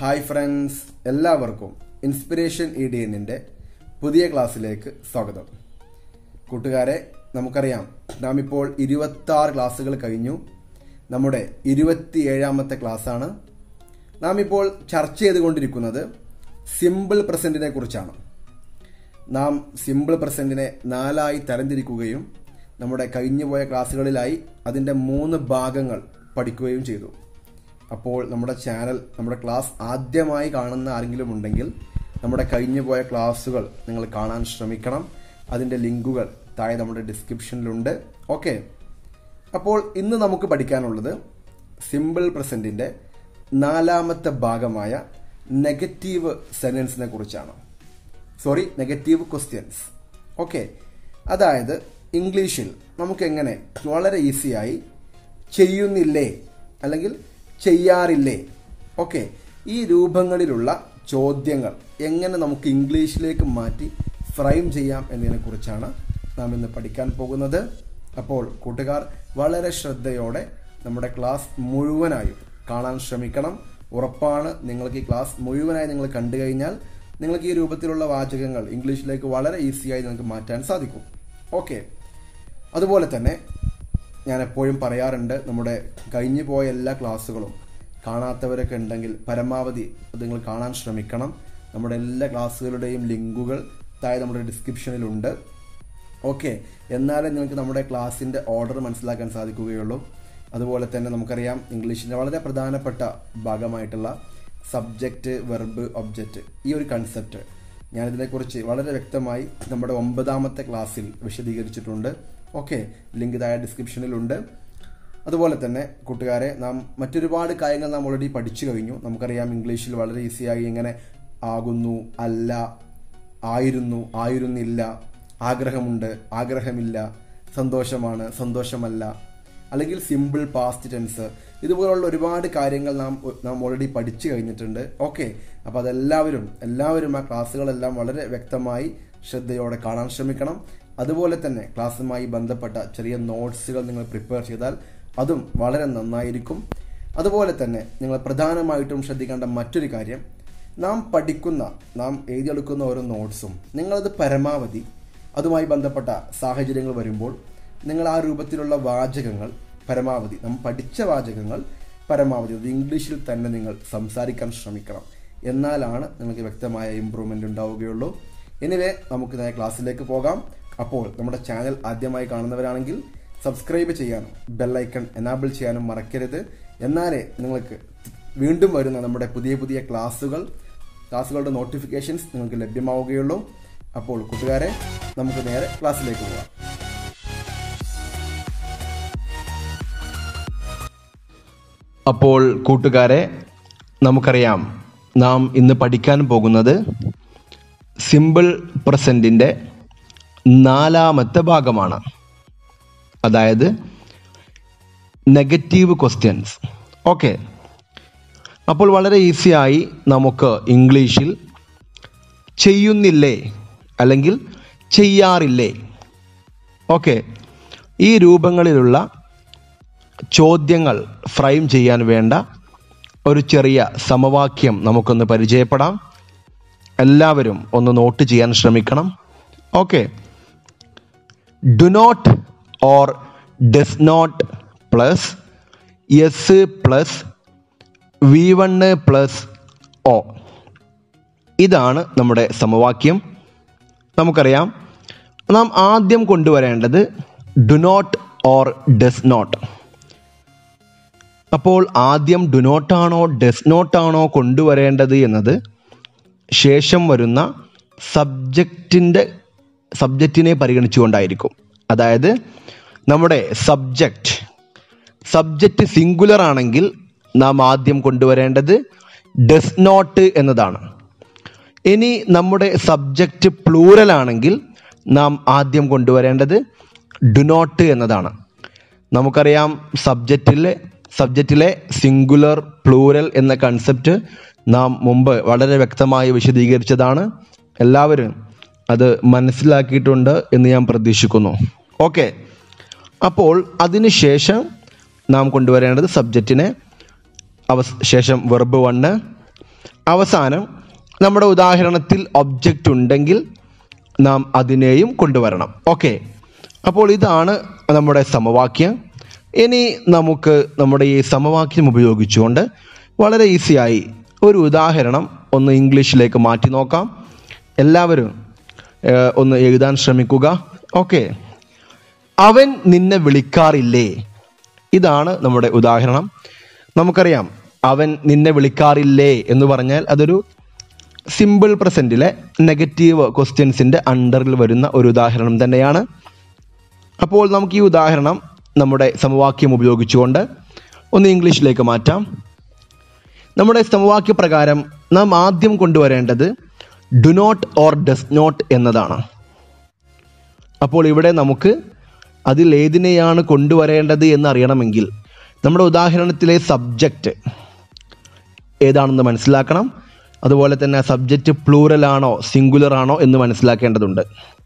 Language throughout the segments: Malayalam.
ഹായ് ഫ്രണ്ട്സ് എല്ലാവർക്കും ഇൻസ്പിറേഷൻ ഇ ഡി എന്നിന്റെ പുതിയ ക്ലാസ്സിലേക്ക് സ്വാഗതം കൂട്ടുകാരെ നമുക്കറിയാം നാം ഇപ്പോൾ ഇരുപത്തി ആറ് ക്ലാസ്സുകൾ കഴിഞ്ഞു നമ്മുടെ ഇരുപത്തിയേഴാമത്തെ ക്ലാസ്സാണ് നാം ഇപ്പോൾ ചർച്ച ചെയ്തുകൊണ്ടിരിക്കുന്നത് സിമ്പിൾ പ്രസന്റിനെ കുറിച്ചാണ് നാം സിമ്പിൾ പ്രസന്റിനെ നാലായി തരംതിരിക്കുകയും നമ്മുടെ കഴിഞ്ഞുപോയ ക്ലാസ്സുകളിലായി അതിൻ്റെ മൂന്ന് ഭാഗങ്ങൾ പഠിക്കുകയും ചെയ്തു അപ്പോൾ നമ്മുടെ ചാനൽ നമ്മുടെ ക്ലാസ് ആദ്യമായി കാണുന്ന ആരെങ്കിലും ഉണ്ടെങ്കിൽ നമ്മുടെ കഴിഞ്ഞുപോയ ക്ലാസ്സുകൾ നിങ്ങൾ കാണാൻ ശ്രമിക്കണം അതിൻ്റെ ലിങ്കുകൾ താഴെ നമ്മുടെ ഡിസ്ക്രിപ്ഷനിലുണ്ട് ഓക്കെ അപ്പോൾ ഇന്ന് നമുക്ക് പഠിക്കാനുള്ളത് സിമ്പിൾ പ്രസന്റിന്റെ നാലാമത്തെ ഭാഗമായ നെഗറ്റീവ് സെന്റൻസിനെ കുറിച്ചാണ് സോറി നെഗറ്റീവ് ക്വസ്റ്റ്യൻസ് ഓക്കെ അതായത് ഇംഗ്ലീഷിൽ നമുക്ക് എങ്ങനെ വളരെ ഈസിയായി ചെയ്യുന്നില്ലേ അല്ലെങ്കിൽ ചെയ്യാറില്ലേ ഓക്കെ ഈ രൂപങ്ങളിലുള്ള ചോദ്യങ്ങൾ എങ്ങനെ നമുക്ക് ഇംഗ്ലീഷിലേക്ക് മാറ്റി ഫ്രെയിം ചെയ്യാം എന്നതിനെ കുറിച്ചാണ് നാം ഇന്ന് പഠിക്കാൻ പോകുന്നത് അപ്പോൾ കൂട്ടുകാർ വളരെ ശ്രദ്ധയോടെ നമ്മുടെ ക്ലാസ് മുഴുവനായും കാണാൻ ശ്രമിക്കണം ഉറപ്പാണ് നിങ്ങൾക്ക് ഈ ക്ലാസ് മുഴുവനായി നിങ്ങൾ കണ്ടു കഴിഞ്ഞാൽ നിങ്ങൾക്ക് ഈ രൂപത്തിലുള്ള വാചകങ്ങൾ ഇംഗ്ലീഷിലേക്ക് വളരെ ഈസിയായി നിങ്ങൾക്ക് മാറ്റാൻ സാധിക്കും ഓക്കെ അതുപോലെ തന്നെ ഞാൻ എപ്പോഴും പറയാറുണ്ട് നമ്മുടെ കഴിഞ്ഞു പോയ എല്ലാ ക്ലാസ്സുകളും കാണാത്തവരൊക്കെ ഉണ്ടെങ്കിൽ പരമാവധി അത് നിങ്ങൾ കാണാൻ ശ്രമിക്കണം നമ്മുടെ എല്ലാ ക്ലാസ്സുകളുടെയും ലിങ്കുകൾ താഴെ നമ്മുടെ ഡിസ്ക്രിപ്ഷനിലുണ്ട് ഓക്കെ എന്നാലേ നിങ്ങൾക്ക് നമ്മുടെ ക്ലാസ്സിൻ്റെ ഓർഡർ മനസ്സിലാക്കാൻ സാധിക്കുകയുള്ളൂ അതുപോലെ തന്നെ നമുക്കറിയാം ഇംഗ്ലീഷിൻ്റെ വളരെ പ്രധാനപ്പെട്ട ഭാഗമായിട്ടുള്ള സബ്ജക്റ്റ് വെർബ് ഒബ്ജക്റ്റ് ഈ ഒരു കൺസെപ്റ്റ് ഞാനിതിനെക്കുറിച്ച് വളരെ വ്യക്തമായി നമ്മുടെ ഒമ്പതാമത്തെ ക്ലാസ്സിൽ വിശദീകരിച്ചിട്ടുണ്ട് ഓക്കെ ലിങ്ക് താഴെ ഡിസ്ക്രിപ്ഷനിലുണ്ട് അതുപോലെ തന്നെ കൂട്ടുകാരെ നാം മറ്റൊരുപാട് കാര്യങ്ങൾ നാം ഓൾറെഡി പഠിച്ചു കഴിഞ്ഞു നമുക്കറിയാം ഇംഗ്ലീഷിൽ വളരെ ഈസിയായി എങ്ങനെ ആകുന്നു അല്ല ആയിരുന്നു ആയിരുന്നില്ല ആഗ്രഹമുണ്ട് ആഗ്രഹമില്ല സന്തോഷമാണ് സന്തോഷമല്ല അല്ലെങ്കിൽ സിമ്പിൾ പാസ്റ്റ് ടെൻസ് ഇതുപോലുള്ള ഒരുപാട് കാര്യങ്ങൾ നാം നാം ഓൾറെഡി പഠിച്ചു കഴിഞ്ഞിട്ടുണ്ട് ഓക്കെ അപ്പോൾ അതെല്ലാവരും എല്ലാവരും ആ ക്ലാസ്സുകളെല്ലാം വളരെ വ്യക്തമായി ശ്രദ്ധയോടെ കാണാൻ ശ്രമിക്കണം അതുപോലെ തന്നെ ക്ലാസ്സുമായി ബന്ധപ്പെട്ട ചെറിയ നോട്ട്സുകൾ നിങ്ങൾ പ്രിപ്പയർ ചെയ്താൽ അതും വളരെ നന്നായിരിക്കും അതുപോലെ തന്നെ നിങ്ങൾ പ്രധാനമായിട്ടും ശ്രദ്ധിക്കേണ്ട മറ്റൊരു കാര്യം നാം പഠിക്കുന്ന നാം എഴുതിയെടുക്കുന്ന ഓരോ നോട്ട്സും നിങ്ങളത് പരമാവധി അതുമായി ബന്ധപ്പെട്ട സാഹചര്യങ്ങൾ വരുമ്പോൾ നിങ്ങൾ ആ രൂപത്തിലുള്ള വാചകങ്ങൾ പരമാവധി നാം പഠിച്ച വാചകങ്ങൾ പരമാവധി അത് ഇംഗ്ലീഷിൽ തന്നെ നിങ്ങൾ സംസാരിക്കാൻ ശ്രമിക്കണം എന്നാലാണ് നിങ്ങൾക്ക് വ്യക്തമായ ഇമ്പ്രൂവ്മെൻ്റ് ഉണ്ടാവുകയുള്ളൂ എനിവേ നമുക്ക് നേരെ ക്ലാസ്സിലേക്ക് പോകാം അപ്പോൾ നമ്മുടെ ചാനൽ ആദ്യമായി കാണുന്നവരാണെങ്കിൽ സബ്സ്ക്രൈബ് ചെയ്യാനും ബെല്ലൈക്കൺ എനാബിൾ ചെയ്യാനും മറക്കരുത് എന്നാലേ നിങ്ങൾക്ക് വീണ്ടും വരുന്ന നമ്മുടെ പുതിയ പുതിയ ക്ലാസ്സുകൾ ക്ലാസ്സുകളുടെ നോട്ടിഫിക്കേഷൻസ് നിങ്ങൾക്ക് ലഭ്യമാവുകയുള്ളൂ അപ്പോൾ കൂട്ടുകാരെ നമുക്ക് നേരെ ക്ലാസ്സിലേക്ക് പോകാം അപ്പോൾ കൂട്ടുകാരെ നമുക്കറിയാം നാം ഇന്ന് പഠിക്കാൻ പോകുന്നത് സിമ്പിൾ പ്രസൻറ്റിൻ്റെ നാലാമത്തെ ഭാഗമാണ് അതായത് നെഗറ്റീവ് ക്വസ്റ്റ്യൻസ് ഓക്കെ അപ്പോൾ വളരെ ഈസിയായി നമുക്ക് ഇംഗ്ലീഷിൽ ചെയ്യുന്നില്ലേ അല്ലെങ്കിൽ ചെയ്യാറില്ലേ ഓക്കെ ഈ രൂപങ്ങളിലുള്ള ചോദ്യങ്ങൾ ഫ്രെയിം ചെയ്യാൻ വേണ്ട ഒരു ചെറിയ സമവാക്യം നമുക്കൊന്ന് പരിചയപ്പെടാം എല്ലാവരും ഒന്ന് നോട്ട് ചെയ്യാൻ ശ്രമിക്കണം okay do not or does not plus S plus V one plus O ഇതാണ് നമ്മുടെ സമവാക്യം നമുക്കറിയാം നാം ആദ്യം കൊണ്ടുവരേണ്ടത് do not or does not അപ്പോൾ ആദ്യം ഡു നോട്ടാണോ ഡസ് നോട്ടാണോ കൊണ്ടുവരേണ്ടത് എന്നത് ശേഷം വരുന്ന സബ്ജക്റ്റിൻ്റെ സബ്ജക്റ്റിനെ പരിഗണിച്ചുകൊണ്ടായിരിക്കും അതായത് നമ്മുടെ സബ്ജക്റ്റ് സബ്ജക്റ്റ് സിംഗുലർ ആണെങ്കിൽ നാം ആദ്യം കൊണ്ടുവരേണ്ടത് ഡസ് നോട്ട് എന്നതാണ് ഇനി നമ്മുടെ സബ്ജക്റ്റ് പ്ലൂറൽ ആണെങ്കിൽ നാം ആദ്യം കൊണ്ടുവരേണ്ടത് ഡു നോട്ട് എന്നതാണ് നമുക്കറിയാം സബ്ജക്റ്റിലെ സബ്ജക്റ്റിലെ സിംഗുലർ പ്ലൂരൽ എന്ന കൺസെപ്റ്റ് നാം മുമ്പ് വളരെ വ്യക്തമായി വിശദീകരിച്ചതാണ് എല്ലാവരും അത് മനസ്സിലാക്കിയിട്ടുണ്ട് എന്ന് ഞാൻ പ്രതീക്ഷിക്കുന്നു ഓക്കെ അപ്പോൾ അതിനുശേഷം നാം കൊണ്ടുവരേണ്ടത് സബ്ജക്റ്റിനെ അവ ശേഷം വെർബ് വണ്ണ് അവസാനം നമ്മുടെ ഉദാഹരണത്തിൽ ഒബ്ജക്റ്റ് ഉണ്ടെങ്കിൽ നാം അതിനെയും കൊണ്ടുവരണം ഓക്കെ അപ്പോൾ ഇതാണ് നമ്മുടെ സമവാക്യം ഇനി നമുക്ക് നമ്മുടെ ഈ സമവാക്യം ഉപയോഗിച്ചുകൊണ്ട് വളരെ ഈസിയായി ഒരു ഉദാഹരണം ഒന്ന് ഇംഗ്ലീഷിലേക്ക് മാറ്റി നോക്കാം എല്ലാവരും ഏഹ്, ഒന്ന് എഴുതാൻ ശ്രമിക്കുക ഓക്കെ അവൻ നിന്നെ വിളിക്കാറില്ലേ ഇതാണ് നമ്മുടെ ഉദാഹരണം നമുക്കറിയാം അവൻ നിന്നെ വിളിക്കാറില്ലേ എന്ന് പറഞ്ഞാൽ അതൊരു സിമ്പിൾ പ്രസൻറ്റിലെ നെഗറ്റീവ് ക്വസ്റ്റ്യൻസിൻ്റെ അണ്ടറിൽ വരുന്ന ഒരു ഉദാഹരണം തന്നെയാണ് അപ്പോൾ നമുക്ക് ഈ ഉദാഹരണം നമ്മുടെ സമവാക്യം ഉപയോഗിച്ചുകൊണ്ട് ഒന്ന് ഇംഗ്ലീഷിലേക്ക് മാറ്റാം നമ്മുടെ സമവാക്യ പ്രകാരം നാം ആദ്യം കൊണ്ടുവരേണ്ടത് do not or does not എന്നതാണ് അപ്പോൾ ഇവിടെ നമുക്ക് അതിൽ ഏതിനെയാണ് കൊണ്ടുവരേണ്ടത് എന്ന് അറിയണമെങ്കിൽ നമ്മുടെ ഉദാഹരണത്തിലെ സബ്ജക്റ്റ് ഏതാണെന്ന് മനസ്സിലാക്കണം അതുപോലെ തന്നെ സബ്ജക്റ്റ് പ്ലൂറൽ ആണോ സിംഗുലർ ആണോ എന്ന് മനസ്സിലാക്കേണ്ടതുണ്ട്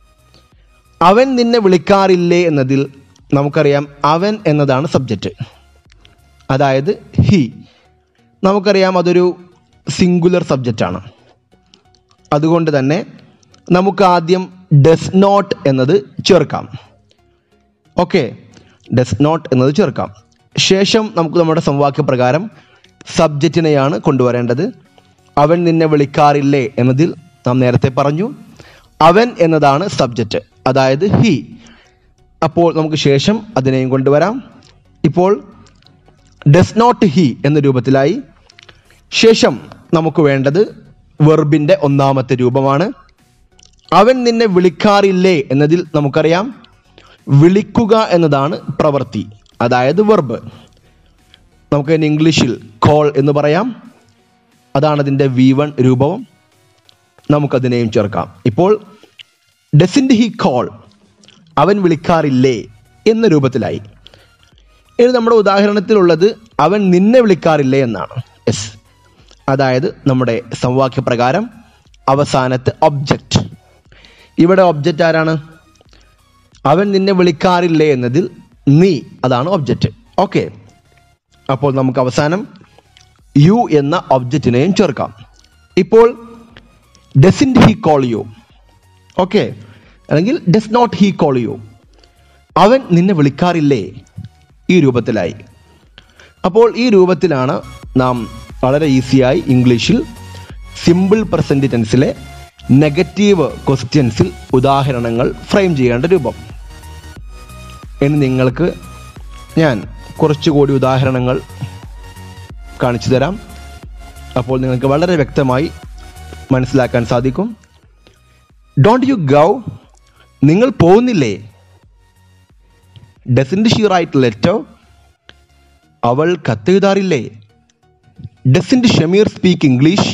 അവൻ നിന്നെ വിളിക്കാറില്ലേ എന്നതിൽ നമുക്കറിയാം അവൻ എന്നതാണ് സബ്ജക്റ്റ് അതായത് ഹി നമുക്കറിയാം അതൊരു സിംഗുലർ സബ്ജക്റ്റാണ് അതുകൊണ്ട് തന്നെ നമുക്ക് ആദ്യം ഡസ് നോട്ട് എന്നത് ചേർക്കാം ഓക്കെ ഡസ് നോട്ട് എന്നത് ചേർക്കാം ശേഷം നമുക്ക് നമ്മുടെ സമവാക്യ പ്രകാരം സബ്ജക്റ്റിനെയാണ് കൊണ്ടുവരേണ്ടത് അവൻ നിന്നെ വിളിക്കാറില്ലേ എന്നതിൽ നാം നേരത്തെ പറഞ്ഞു അവൻ എന്നതാണ് സബ്ജക്റ്റ് അതായത് ഹി അപ്പോൾ നമുക്ക് ശേഷം അതിനെയും കൊണ്ടുവരാം ഇപ്പോൾ ഡസ് നോട്ട് ഹി എന്ന രൂപത്തിലായി ശേഷം നമുക്ക് വേണ്ടത് വെർബിൻ്റെ ഒന്നാമത്തെ രൂപമാണ് അവൻ നിന്നെ വിളിക്കാറില്ലേ എന്നതിൽ നമുക്കറിയാം വിളിക്കുക എന്നതാണ് പ്രവൃത്തി അതായത് വെർബ് നമുക്ക് അതിന് ഇംഗ്ലീഷിൽ കോൾ എന്ന് പറയാം അതാണ് അതിൻ്റെ വി വൺ രൂപവും നമുക്കതിനെയും ചേർക്കാം ഇപ്പോൾ ഡസിൻറ്റ് ഹി കോൾ അവൻ വിളിക്കാറില്ലേ എന്ന രൂപത്തിലായി ഇനി നമ്മുടെ ഉദാഹരണത്തിലുള്ളത് അവൻ നിന്നെ വിളിക്കാറില്ലേ എന്നാണ് യെസ് അതായത് നമ്മുടെ സമവാക്യ പ്രകാരം അവസാനത്തെ ഒബ്ജക്റ്റ് ഇവിടെ ഒബ്ജക്റ്റ് ആരാണ് അവൻ നിന്നെ വിളിക്കാറില്ലേ എന്നതിൽ നീ അതാണ് ഒബ്ജക്റ്റ് ഓക്കെ അപ്പോൾ നമുക്ക് അവസാനം യു എന്ന ഒബ്ജക്റ്റിനെയും ചേർക്കാം ഇപ്പോൾ doesn't he call you okay അല്ലെങ്കിൽ does not he call you അവൻ നിന്നെ വിളിക്കാറില്ലേ ഈ രൂപത്തിലായി അപ്പോൾ ഈ രൂപത്തിലാണ് നാം വളരെ ഈസിയായി ഇംഗ്ലീഷിൽ സിമ്പിൾ പ്രസൻറ്റ് ടെൻസിലെ നെഗറ്റീവ് ക്വസ്റ്റ്യൻസിൽ ഉദാഹരണങ്ങൾ ഫ്രെയിം ചെയ്യേണ്ട രൂപം ഇനി നിങ്ങൾക്ക് ഞാൻ കുറച്ചുകൂടി ഉദാഹരണങ്ങൾ കാണിച്ചു തരാം അപ്പോൾ നിങ്ങൾക്ക് വളരെ വ്യക്തമായി മനസ്സിലാക്കാൻ സാധിക്കും ഡോണ്ട് യു ഗൗ നിങ്ങൾ പോകുന്നില്ലേ ഡസിൻറ്റ് ഷീ റൈറ്റ് ലെറ്റർ അവൾ കത്തെഴുതാറില്ലേ doesn't Shameer speak English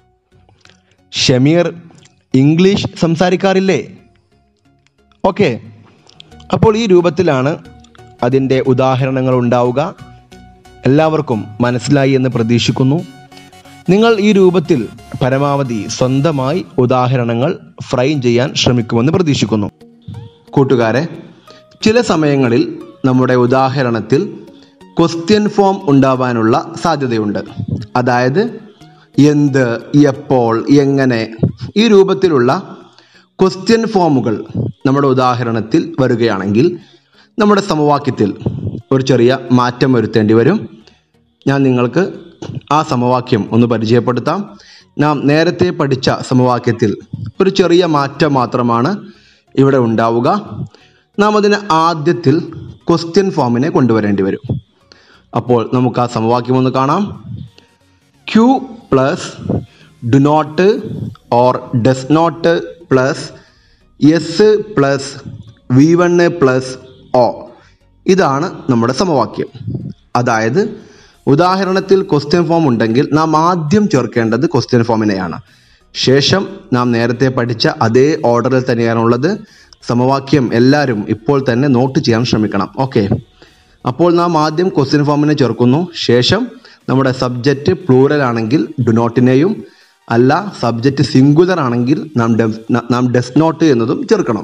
Shameer English സംസാരിക്കാറില്ലേ ഓക്കെ അപ്പോൾ ഈ രൂപത്തിലാണ് അതിൻ്റെ ഉദാഹരണങ്ങൾ ഉണ്ടാവുക എല്ലാവർക്കും മനസ്സിലായി എന്ന് പ്രതീക്ഷിക്കുന്നു നിങ്ങൾ ഈ രൂപത്തിൽ പരമാവധി സ്വന്തമായി ഉദാഹരണങ്ങൾ ഫ്രെയിം ചെയ്യാൻ ശ്രമിക്കുമെന്ന് പ്രതീക്ഷിക്കുന്നു കൂട്ടുകാരെ ചില സമയങ്ങളിൽ നമ്മുടെ ഉദാഹരണത്തിൽ ക്വസ്റ്റ്യൻ ഫോം ഉണ്ടാവാനുള്ള സാധ്യതയുണ്ട് അതായത് എന്ത് എപ്പോൾ എങ്ങനെ ഈ രൂപത്തിലുള്ള ക്വസ്റ്റ്യൻ ഫോമുകൾ നമ്മുടെ ഉദാഹരണത്തിൽ വരികയാണെങ്കിൽ നമ്മുടെ സമവാക്യത്തിൽ ഒരു ചെറിയ മാറ്റം വരുത്തേണ്ടി വരും ഞാൻ നിങ്ങൾക്ക് ആ സമവാക്യം ഒന്ന് പരിചയപ്പെടുത്താം നാം നേരത്തെ പഠിച്ച സമവാക്യത്തിൽ ഒരു ചെറിയ മാറ്റം മാത്രമാണ് ഇവിടെ ഉണ്ടാവുക നാം അതിന് ആദ്യത്തിൽ ക്വസ്റ്റ്യൻ ഫോമിനെ കൊണ്ടുവരേണ്ടി വരും അപ്പോൾ നമുക്ക് ആ സമവാക്യം ഒന്ന് കാണാം Q plus do not or does not plus S plus V one plus O ഇതാണ് നമ്മുടെ സമവാക്യം അതായത് ഉദാഹരണത്തിൽ ക്വസ്റ്റ്യൻ ഫോം ഉണ്ടെങ്കിൽ നാം ആദ്യം ചേർക്കേണ്ടത് ക്വസ്റ്റ്യൻ ഫോമിനെയാണ് ശേഷം നാം നേരത്തെ പഠിച്ച അതേ ഓർഡറിൽ തന്നെയാണുള്ളത് സമവാക്യം എല്ലാവരും ഇപ്പോൾ തന്നെ നോട്ട് ചെയ്യാൻ ശ്രമിക്കണം ഓക്കെ അപ്പോൾ നാം ആദ്യം ക്വസ്റ്റ്യൻ ഫോമിനെ ചേർക്കുന്നു ശേഷം നമ്മുടെ സബ്ജക്റ്റ് പ്ലൂറൽ ആണെങ്കിൽ ഡു നോട്ടിനെയും അല്ല സബ്ജക്റ്റ് സിംഗുലർ ആണെങ്കിൽ നാം ഡെഫ് നാം ഡെസ് നോട്ട് എന്നതും ചേർക്കണം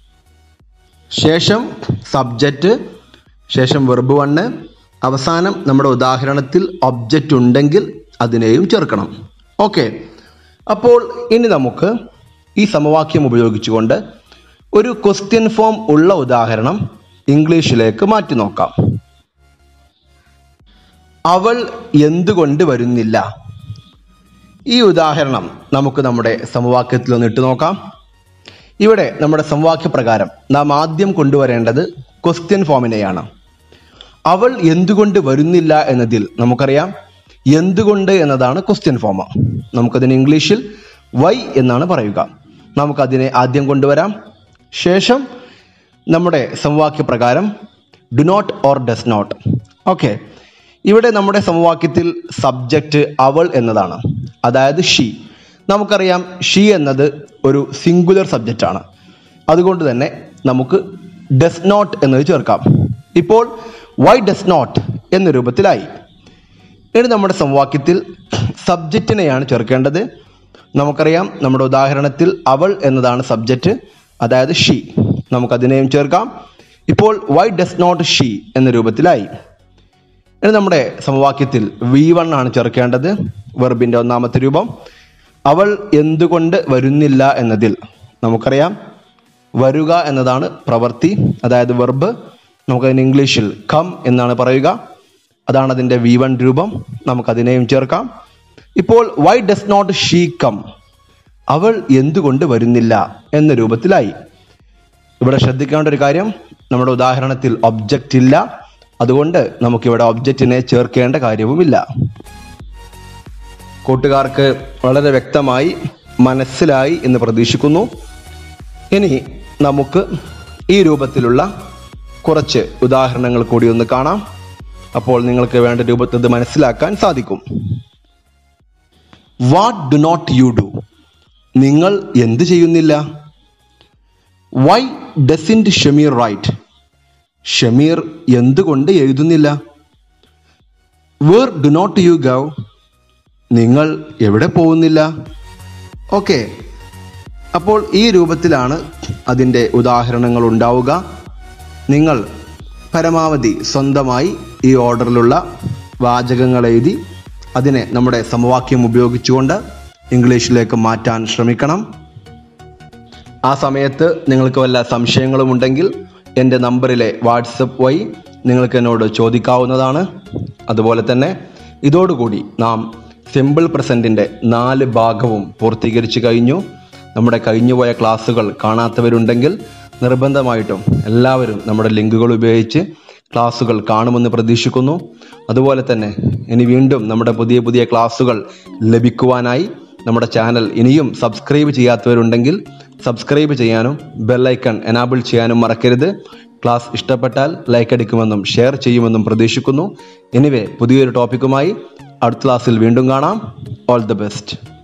ശേഷം സബ്ജക്റ്റ് ശേഷം വെർബ് വണ്ണ് അവസാനം നമ്മുടെ ഉദാഹരണത്തിൽ ഒബ്ജക്റ്റ് ഉണ്ടെങ്കിൽ അതിനെയും ചേർക്കണം ഓക്കെ അപ്പോൾ ഇനി നമുക്ക് ഈ സമവാക്യം ഉപയോഗിച്ചുകൊണ്ട് ഒരു ക്വസ്റ്റ്യൻ ഫോം ഉള്ള ഉദാഹരണം ഇംഗ്ലീഷിലേക്ക് മാറ്റി നോക്കാം അവൾ എന്തുകൊണ്ട് വരുന്നില്ല ഈ ഉദാഹരണം നമുക്ക് നമ്മുടെ സമവാക്യത്തിൽ ഒന്ന് ഇട്ട് നോക്കാം ഇവിടെ നമ്മുടെ സമവാക്യ പ്രകാരം നാം ആദ്യം കൊണ്ടുവരേണ്ടത് ക്വസ്റ്റ്യൻ ഫോമിനെയാണ് അവൾ എന്തുകൊണ്ട് വരുന്നില്ല എന്നതിൽ നമുക്കറിയാം എന്തുകൊണ്ട് എന്നതാണ് ക്വസ്റ്റ്യൻ ഫോം നമുക്കതിന് ഇംഗ്ലീഷിൽ വൈ എന്നാണ് പറയുക നമുക്കതിനെ ആദ്യം കൊണ്ടുവരാം ശേഷം നമ്മുടെ സമവാക്യ പ്രകാരം do not or does not okay ഇവിടെ നമ്മുടെ സമവാക്യത്തിൽ സബ്ജക്റ്റ് അവൾ എന്നതാണ് അതായത് ഷീ നമുക്കറിയാം ഷീ എന്നത് ഒരു സിംഗുലർ സബ്ജക്റ്റ് ആണ് അതുകൊണ്ട് തന്നെ നമുക്ക് ഡസ് നോട്ട് എന്നത് ചേർക്കാം ഇപ്പോൾ വൈ ഡസ് നോട്ട് എന്ന രൂപത്തിലായി ഇനി നമ്മുടെ സമവാക്യത്തിൽ സബ്ജക്റ്റിനെയാണ് ചേർക്കേണ്ടത് നമുക്കറിയാം നമ്മുടെ ഉദാഹരണത്തിൽ അവൾ എന്നതാണ് സബ്ജക്റ്റ് അതായത് ഷീ നമുക്കതിനെയും ചേർക്കാം ഇപ്പോൾ വൈ ഡസ് നോട്ട് ഷീ എന്ന രൂപത്തിലായി ഇനി നമ്മുടെ സമവാക്യത്തിൽ വി വൺ ആണ് ചേർക്കേണ്ടത് വെർബിന്റെ ഒന്നാമത്തെ രൂപം അവൾ എന്തുകൊണ്ട് വരുന്നില്ല എന്നതിൽ നമുക്കറിയാം വരുക എന്നതാണ് പ്രവൃത്തി അതായത് വെർബ് നമുക്കതിന് ഇംഗ്ലീഷിൽ കം എന്നാണ് പറയുക അതാണ് അതിൻ്റെ വി വൺ രൂപം നമുക്കതിനെയും ചേർക്കാം ഇപ്പോൾ why does not she come അവൾ എന്തുകൊണ്ട് വരുന്നില്ല എന്ന രൂപത്തിലായി ഇവിടെ ശ്രദ്ധിക്കേണ്ട ഒരു കാര്യം നമ്മുടെ ഉദാഹരണത്തിൽ ഒബ്ജക്റ്റ് ഇല്ല അതുകൊണ്ട് നമുക്കിവിടെ ഒബ്ജക്റ്റിനെ ചേർക്കേണ്ട കാര്യവുമില്ല കൂട്ടുകാർക്ക് വളരെ വ്യക്തമായി മനസ്സിലായി എന്ന് പ്രതീക്ഷിക്കുന്നു ഇനി നമുക്ക് ഈ രൂപത്തിലുള്ള കുറച്ച് ഉദാഹരണങ്ങൾ കൂടി ഒന്ന് കാണാം അപ്പോൾ നിങ്ങൾക്ക് വേണ്ട രൂപത്തിൽ ഇത് മനസ്സിലാക്കാൻ സാധിക്കും what do not you do നിങ്ങൾ എന്ത് ചെയ്യുന്നില്ല why doesn't Shameer write Shameer എന്തുകൊണ്ട് എഴുതുന്നില്ല where do not you go നിങ്ങൾ എവിടെ പോകുന്നില്ല ഓക്കെ അപ്പോൾ ഈ രൂപത്തിലാണ് അതിൻ്റെ ഉദാഹരണങ്ങൾ ഉണ്ടാവുക നിങ്ങൾ പരമാവധി സ്വന്തമായി ഈ ഓർഡറിലുള്ള വാചകങ്ങൾ എഴുതി അതിനെ നമ്മുടെ സമവാക്യം ഉപയോഗിച്ചുകൊണ്ട് ഇംഗ്ലീഷിലേക്ക് മാറ്റാൻ ശ്രമിക്കണം ആ സമയത്ത് നിങ്ങൾക്ക് വല്ല സംശയങ്ങളും ഉണ്ടെങ്കിൽ എൻ്റെ നമ്പറിലെ വാട്സപ്പ് വഴി നിങ്ങൾക്ക് എന്നോട് ചോദിക്കാവുന്നതാണ് അതുപോലെ തന്നെ ഇതോടുകൂടി നാം സിമ്പിൾ പ്രസൻറ്റിൻ്റെ നാല് ഭാഗവും പൂർത്തീകരിച്ചു കഴിഞ്ഞു നമ്മുടെ കഴിഞ്ഞുപോയ ക്ലാസ്സുകൾ കാണാത്തവരുണ്ടെങ്കിൽ നിർബന്ധമായിട്ടും എല്ലാവരും നമ്മുടെ ലിങ്കുകൾ ഉപയോഗിച്ച് ക്ലാസ്സുകൾ കാണുമെന്ന് പ്രതീക്ഷിക്കുന്നു അതുപോലെ തന്നെ ഇനി വീണ്ടും നമ്മുടെ പുതിയ പുതിയ ക്ലാസ്സുകൾ ലഭിക്കുവാനായി നമ്മുടെ ചാനൽ ഇനിയും സബ്സ്ക്രൈബ് ചെയ്യാത്തവരുണ്ടെങ്കിൽ സബ്സ്ക്രൈബ് ചെയ്യാനും ബെല്ലൈക്കൺ എനാബിൾ ചെയ്യാനും മറക്കരുത് ക്ലാസ് ഇഷ്ടപ്പെട്ടാൽ ലൈക്ക് അടിക്കുമെന്നും ഷെയർ ചെയ്യുമെന്നും പ്രതീക്ഷിക്കുന്നു എനിവേ പുതിയൊരു ടോപ്പിക്കുമായി അടുത്ത ക്ലാസ്സിൽ വീണ്ടും കാണാം ഓൾ ദി ബെസ്റ്റ്